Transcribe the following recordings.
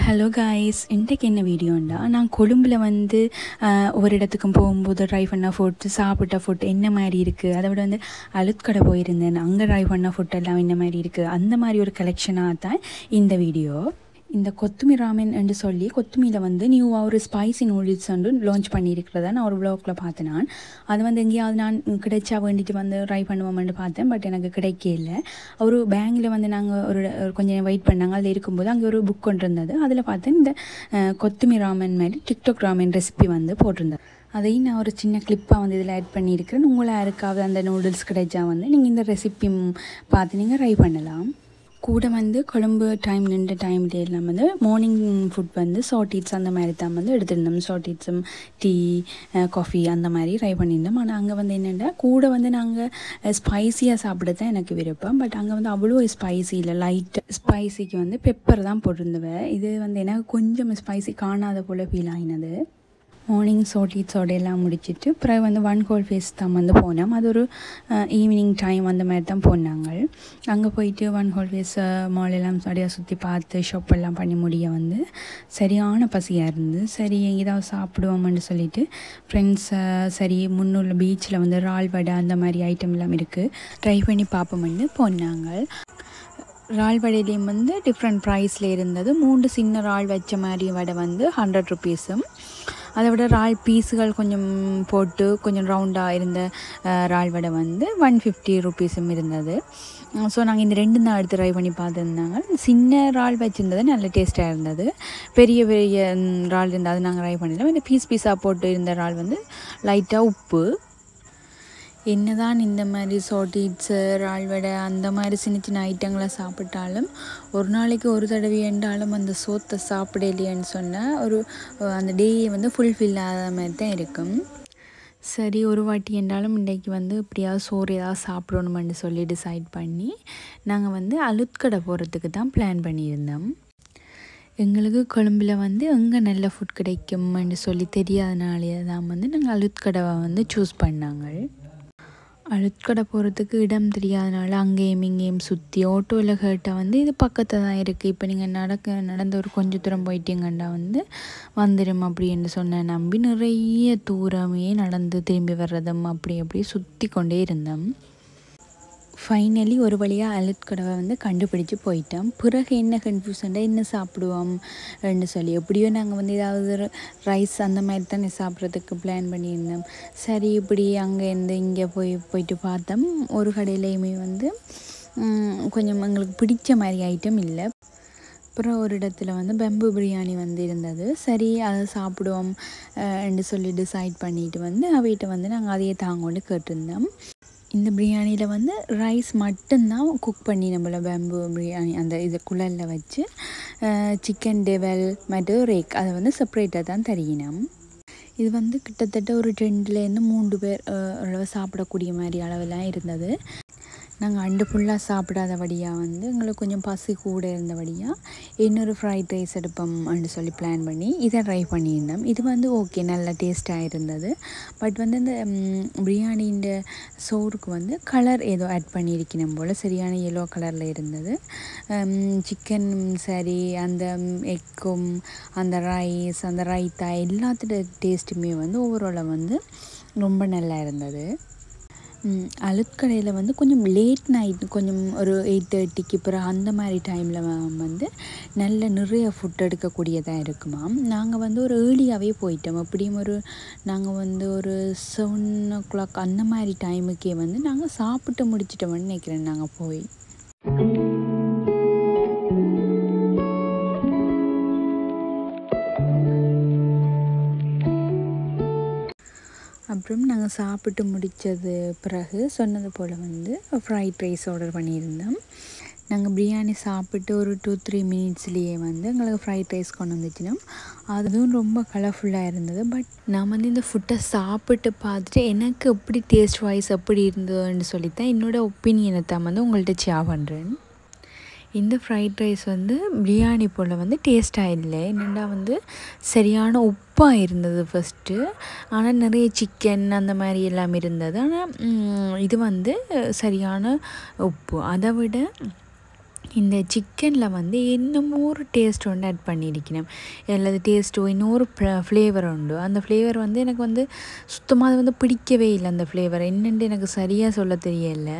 hello guys இன்றைக்கு என்ன வீடியோண்டா நான் கொழும்பில் வந்து ஆஹ், ஒரு இடத்துக்கும் போகும்போது ட்ரை பண்ண ஃபுட் சாப்பிட்ட ஃபுட் என்ன மாதிரி இருக்குது அதை விட வந்து அழுத்கடை போயிருந்தேன் அங்கே ட்ரை பண்ண ஃபுட் எல்லாம் என்ன மாதிரி இருக்குது அந்த மாதிரி ஒரு கலெக்ஷனாக தான் இந்த வீடியோ இந்த கொத்துமி ராமன் என்று சொல்லி கொத்துமியில் வந்து நியூவாக ஒரு ஸ்பைசி நூடுல்ஸ் வந்து லான்ச் பண்ணியிருக்கிறத நான் ஒரு வ்ளாகில் பார்த்தேன் நான் அது வந்து எங்கேயாவது நான் கிடைச்சா வேண்டிட்டு வந்து ட்ரை பண்ணுவோம்னு பார்த்தேன் பட் எனக்கு கிடைக்கல ஒரு பேங்கில் வந்து நாங்கள் ஒரு ஒரு கொஞ்சம் வெயிட் பண்ணாங்க அதில் இருக்கும்போது அங்கே ஒரு புக் கொண்டு இருந்தது அதில் பார்த்தேன் இந்த அஹ், கொத்துமி ராமன் மாதிரி டிக்டாக் ராமன் ரெசிபி வந்து போட்டிருந்தேன் அதையும் நான் ஒரு சின்ன கிளிப்பாக வந்து இதில் ஆட் பண்ணியிருக்கிறேன் உங்களை யாருக்காவது அந்த நூடுல்ஸ் கிடைச்சா வந்து நீங்கள் இந்த ரெசிபி பார்த்து நீங்கள் ட்ரை பண்ணலாம் கூட வந்து கொழம்பு டைம் நின்ற டைம்ல எல்லாம் வந்து மார்னிங் ஃபுட் வந்து சாட்டீட்ஸ் அந்த மாதிரி தான் வந்து எடுத்திருந்தோம் சாட்டீட்ஸும் டீ காஃபி அந்த மாதிரி ட்ரை பண்ணியிருந்தோம் ஆனால் அங்கே வந்து என்னென்னா கூட வந்து நாங்கள் ஸ்பைசியாக சாப்பிட தான் எனக்கு விருப்பம் பட் அங்கே வந்து அவ்வளோ ஸ்பைசி இல்லை லைட் ஸ்பைசிக்கு வந்து பெப்பர் தான் போட்டிருந்தவ இது வந்து எனக்கு கொஞ்சம் ஸ்பைசி காணாத போல் ஃபீல் ஆகினது மார்னிங் சோட்டீட்ஸோட எல்லாம் முடிச்சிட்டு பிறகு வந்து ஒன் ஹோல் ஃபேஸ் தான் வந்து போனோம் அது ஒரு ஈவினிங் டைம் அந்த மாதிரி தான் போனாங்க அங்கே போயிட்டு ஒன் ஹோல் ஃபேஸ் மால் எல்லாம் அப்படியே சுற்றி பார்த்து ஷாப் எல்லாம் பண்ணி முடிய வந்து சரியான பசியாக இருந்தது சரி ஏதாவது சாப்பிடுவோம்னு சொல்லிட்டு ஃப்ரெண்ட்ஸ் சரி முன்னுள்ள பீச்சில் வந்து இறால் வடை அந்த மாதிரி ஐட்டம் எல்லாம் இருக்குது ட்ரை பண்ணி பார்ப்போம்னு போனாங்க இறால் வடையிலையும் வந்து டிஃப்ரெண்ட் ப்ரைஸில் இருந்தது மூன்று சின்ன இறால் வச்ச மாதிரி வடை வந்து ஹண்ட்ரட் ருபீஸும் அதை விட இறால் பீஸுகள் கொஞ்சம் போட்டு கொஞ்சம் ரவுண்டாக இருந்த அஹ், இறால் வடை வந்து ஒன் ஃபிஃப்டி ருபீஸும் இருந்தது ஸோ நாங்கள் இந்த ரெண்டு தான் எடுத்து ட்ரை பண்ணி பார்த்துருந்தாங்க சின்ன இறால் வச்சுருந்தது நல்ல டேஸ்ட்டாக இருந்தது பெரிய பெரிய ம், இறால் இருந்தது அது நாங்கள் ட்ரை பண்ணிடலாம் இந்த பீஸ் பீஸாக போட்டு இருந்த இறால் வந்து லைட்டாக உப்பு என்னதான் இந்த மாதிரி சோட்டீட்ஸு இறால் வடை அந்த மாதிரி சின்ன சின்ன ஐட்டங்களை சாப்பிட்டாலும் ஒரு நாளைக்கு ஒரு தடவை என்றாலும் அந்த சோத்தை சாப்பிடலையேன்னு சொன்னால் ஒரு அஹ், அந்த டே வந்து ஃபுல்ஃபில் ஆகாத மாதிரி தான் இருக்கும் சரி ஒரு வாட்டி என்றாலும் இன்றைக்கு வந்து இப்படியாவது சோறு ஏதாவது சாப்பிடணுமென்னு சொல்லி டிசைட் பண்ணி நாங்கள் வந்து அலுத்கடை போகிறதுக்கு தான் பிளான் பண்ணியிருந்தோம் எங்களுக்கு கொழும்பில் வந்து எங்கே நல்ல ஃபுட் கிடைக்கும்னு சொல்லி தெரியாதனாலே தான் வந்து நாங்கள் அலுத்கடவை வந்து சூஸ் பண்ணாங்க அழுத்கடை போகிறதுக்கு இடம் தெரியாதனால அங்கேயும் இங்கேயும் சுற்றி ஆட்டோவில் கேட்டால் வந்து இது பக்கத்தில் தான் இருக்குது இப்போ நீங்கள் நடக்க நடந்த ஒரு கொஞ்சம் தூரம் போயிட்டீங்கன்னா வந்து வந்துடும் அப்படின்னு சொன்ன நம்பி நிறைய தூரமே நடந்து திரும்பி வர்றதும் அப்படி அப்படி சுற்றி கொண்டே இருந்தோம் ஃபைனலி ஒரு வழியாக அலட் கடவை வந்து கண்டுபிடிச்சு போயிட்டோம் பிறகு என்ன கன்ஃபியூஷன்டாக என்ன சாப்பிடுவோம் ன்னு சொல்லி எப்படியோ நாங்கள் வந்து ஏதாவது ரைஸ் அந்த மாதிரி தானே சாப்பிட்றதுக்கு பிளான் பண்ணியிருந்தோம் சரி இப்படி அங்கேருந்து இங்கே போய் போயிட்டு பார்த்தோம் ஒரு கடையிலையுமே வந்து ம், கொஞ்சம் எங்களுக்கு பிடிச்ச மாதிரி ஐட்டம் இல்லை அப்புறம் ஒரு இடத்துல வந்து பெம்பு பிரியாணி வந்து இருந்தது சரி அதை சாப்பிடுவோம் என்று சொல்லி டிசைட் பண்ணிட்டு வந்து அவைகிட்ட வந்து நாங்கள் அதையே தாங்கொண்டு கேட்டிருந்தோம் இந்த பிரியாணியில் வந்து ரைஸ் மட்டும்தான் குக் பண்ணி நம்மள பேம்பு பிரியாணி அந்த இது குழலில் வச்சு சிக்கன் டெவல் மற்றும் ரேக் அதை வந்து செப்பரேட்டாக தான் தருகினோம் இது வந்து கிட்டத்தட்ட ஒரு ரெண்டுலேருந்து மூன்று பேர் அஹ், அளவு சாப்பிடக்கூடிய மாதிரி அளவெல்லாம் இருந்தது நாங்கள் அண்டு ஃபுல்லாக சாப்பிடாதபடியாக வந்து எங்களுக்கு கொஞ்சம் பசி கூட இருந்தபடியாக இன்னொரு ஃப்ரைட் ரைஸ் எடுப்போம்னு சொல்லி பிளான் பண்ணி இதை ட்ரை பண்ணியிருந்தோம் இது வந்து ஓகே நல்ல டேஸ்ட்டாக இருந்தது பட் வந்து இந்த பிரியாணின்ற சோறுக்கு வந்து கலர் ஏதோ ஆட் பண்ணியிருக்கணும் போல் சரியான எல்லோ கலரில் இருந்தது சிக்கன் சரி அந்த எக்கும் அந்த ரைஸ் அந்த ரைத்தா எல்லாத்தோட டேஸ்ட்டுமே வந்து ஓவராலாக வந்து ரொம்ப நல்லா இருந்தது ம், அலுத்கடையில் வந்து கொஞ்சம் லேட் நைட் கொஞ்சம் ஒரு எயிட் தேர்ட்டிக்கு பிறகு அந்த மாதிரி டைமில் வந்து நல்ல நிறைய ஃபுட் எடுக்கக்கூடியதாக இருக்குமாம் நாங்கள் வந்து ஒரு ஏர்லியாகவே போயிட்டோம் அப்படியும் ஒரு நாங்கள் வந்து ஒரு செவன் ஓ கிளாக் அந்த மாதிரி டைமுக்கே வந்து நாங்கள் சாப்பிட்டு முடிச்சிட்டோம்னு நினைக்கிறேன் நாங்கள் போய் அப்புறம் நாங்கள் சாப்பிட்டு முடித்தது பிறகு சொன்னது போல் வந்து ஃப்ரைட் ரைஸ் ஆர்டர் பண்ணியிருந்தோம் நாங்கள் பிரியாணி சாப்பிட்டு ஒரு டூ த்ரீ மினிட்ஸ்லேயே வந்து எங்களுக்கு ஃப்ரைட் ரைஸ் கொண்டு வந்துச்சுன்னா அதுவும் ரொம்ப கலர்ஃபுல்லாக இருந்தது பட் நான் வந்து இந்த ஃபுட்டை சாப்பிட்டு பார்த்துட்டு எனக்கு எப்படி டேஸ்ட் வைஸ் எப்படி இருந்ததுன்னு சொல்லித்தான் என்னோடய ஒப்பீனியனை தான் வந்து உங்கள்கிட்ட ஷேர் பண்ணுறேன் இந்த ஃப்ரைட் ரைஸ் வந்து பிரியாணி போல் வந்து டேஸ்ட்டாக இல்லை என்னென்னா வந்து சரியான உப்பாக இருந்தது ஃபஸ்ட்டு ஆனால் நிறைய சிக்கன் அந்த மாதிரி எல்லாம் இருந்தது ஆனால் இது வந்து சரியான உப்பு அதை விட இந்த சிக்கனில் வந்து என்னமோ ஒரு டேஸ்ட் ஒன்று ஆட் பண்ணியிருக்கணும் அல்லது டேஸ்ட்டோ இன்னொரு ஃப்ளேவர் உண்டு அந்த ஃப்ளேவர் வந்து எனக்கு வந்து சுத்தமாக அது வந்து பிடிக்கவே இல்லை அந்த ஃப்ளேவர் என்னென்று எனக்கு சரியாக சொல்ல தெரியலை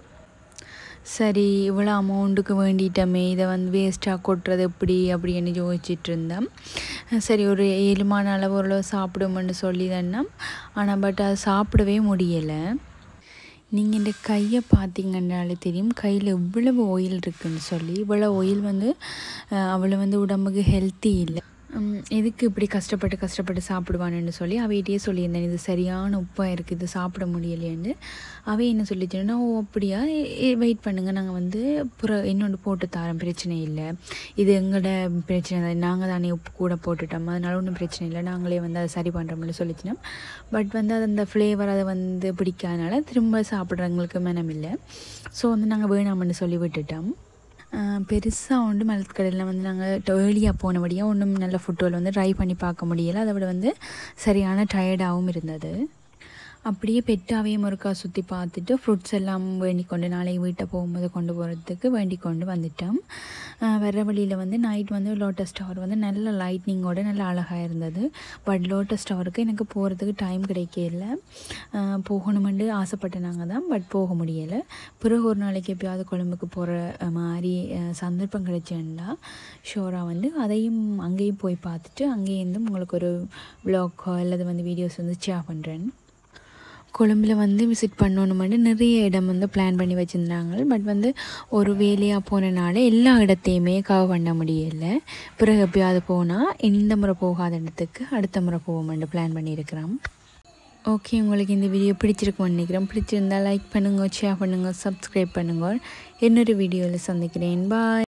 சரி இவ்வளோ அமௌண்ட்டுக்கு வேண்டிட்டோமே இதை வந்து வேஸ்ட்டாக கொட்டுறது எப்படி அப்படின்னு யோசிச்சுட்டு இருந்தேன் சரி ஒரு ஏழுமான அளவு ஓரளவு சாப்பிடுமென்னு சொல்லி தானே ஆனால் பட் அது சாப்பிடவே முடியலை நீங்கள் இந்த கையை பார்த்தீங்கன்னாலே தெரியும் கையில் இவ்வளவு ஆயில் இருக்குன்னு சொல்லி இவ்வளோ ஆயில் வந்து அவ்வளோ வந்து உடம்புக்கு ஹெல்த்தி இல்லை எதுக்கு இப்படி கஷ்டப்பட்டு கஷ்டப்பட்டு சாப்பிடுவானுன்னு சொல்லி அவையிட்டே சொல்லியிருந்தேன் இது சரியான உப்பாக இருக்குது இது சாப்பிட முடியலையேன்னு அவை என்ன சொல்லிச்சுன்னா ஓ அப்படியா வெயிட் பண்ணுங்கள் நாங்கள் வந்து புற இன்னொன்று போட்டு தரோம் பிரச்சனை இல்லை இது எங்களோட பிரச்சனை தான் நாங்கள் தானே உப்பு கூட போட்டுட்டோம் அதனால ஒன்றும் பிரச்சனை இல்லை நாங்களே வந்து அதை சரி பண்ணுறோம்னு சொல்லிச்சினோம் பட் வந்து அது அந்த ஃப்ளேவர் அதை வந்து பிடிக்காதனால திரும்ப சாப்பிட்றவங்களுக்கு மனம் இல்லை ஸோ வந்து நாங்கள் வேணாம்னு சொல்லி விட்டுட்டோம் பெருசாக ஒன்று மலத்துக்கடையில் வந்து நாங்கள் ஏர்லியாக போனபடியாக ஒன்றும் நல்ல ஃபுட்டோவில் வந்து ட்ரை பண்ணி பார்க்க முடியலை அதை விட வந்து சரியான டயர்டாகவும் இருந்தது அப்படியே பெட்டாவையும் ஒருக்கா சுற்றி பார்த்துட்டு ஃப்ரூட்ஸ் எல்லாம் வேண்டி கொண்டு நாளைக்கு வீட்டை போகும்போது கொண்டு போகிறதுக்கு வேண்டி கொண்டு வந்துட்டோம் வர்ற வழியில் வந்து நைட் வந்து லோட்டஸ் டவர் வந்து நல்ல லைட்னிங்கோட நல்ல அழகாக இருந்தது பட் லோட்டஸ் டவருக்கு எனக்கு போகிறதுக்கு டைம் கிடைக்கல போகணுமெண்டு ஆசைப்பட்டனாங்க தான் பட் போக முடியலை பிறகு ஒரு நாளைக்கு எப்பயாவது கொழும்புக்கு போகிற மாதிரி சந்தர்ப்பம் கிடைச்சேன்டா ஷோராக வந்து அதையும் அங்கேயும் போய் பார்த்துட்டு அங்கேருந்து உங்களுக்கு ஒரு வ்ளாக்கோ அல்லது வந்து வீடியோஸ் வந்து ஷேர் பண்ணுறேன் கொழும்பில் வந்து விசிட் பண்ணணுமெண்டு நிறைய இடம் வந்து பிளான் பண்ணி வச்சுருந்தாங்க பட் வந்து ஒரு வேலையாக போனனால எல்லா இடத்தையுமே கவர் பண்ண முடியலை பிறகு எப்பயாவது போனால் இந்த முறை போகாத இடத்துக்கு அடுத்த முறை போவோமெண்டு பிளான் பண்ணியிருக்கிறோம் ஓகே உங்களுக்கு இந்த வீடியோ பிடிச்சிருக்கும்னு நினைக்கிறேன் பிடிச்சிருந்தால் லைக் பண்ணுங்கள் ஷேர் பண்ணுங்கள் சப்ஸ்கிரைப் பண்ணுங்கள் இன்னொரு வீடியோவில் சந்திக்கிறேன் பாய்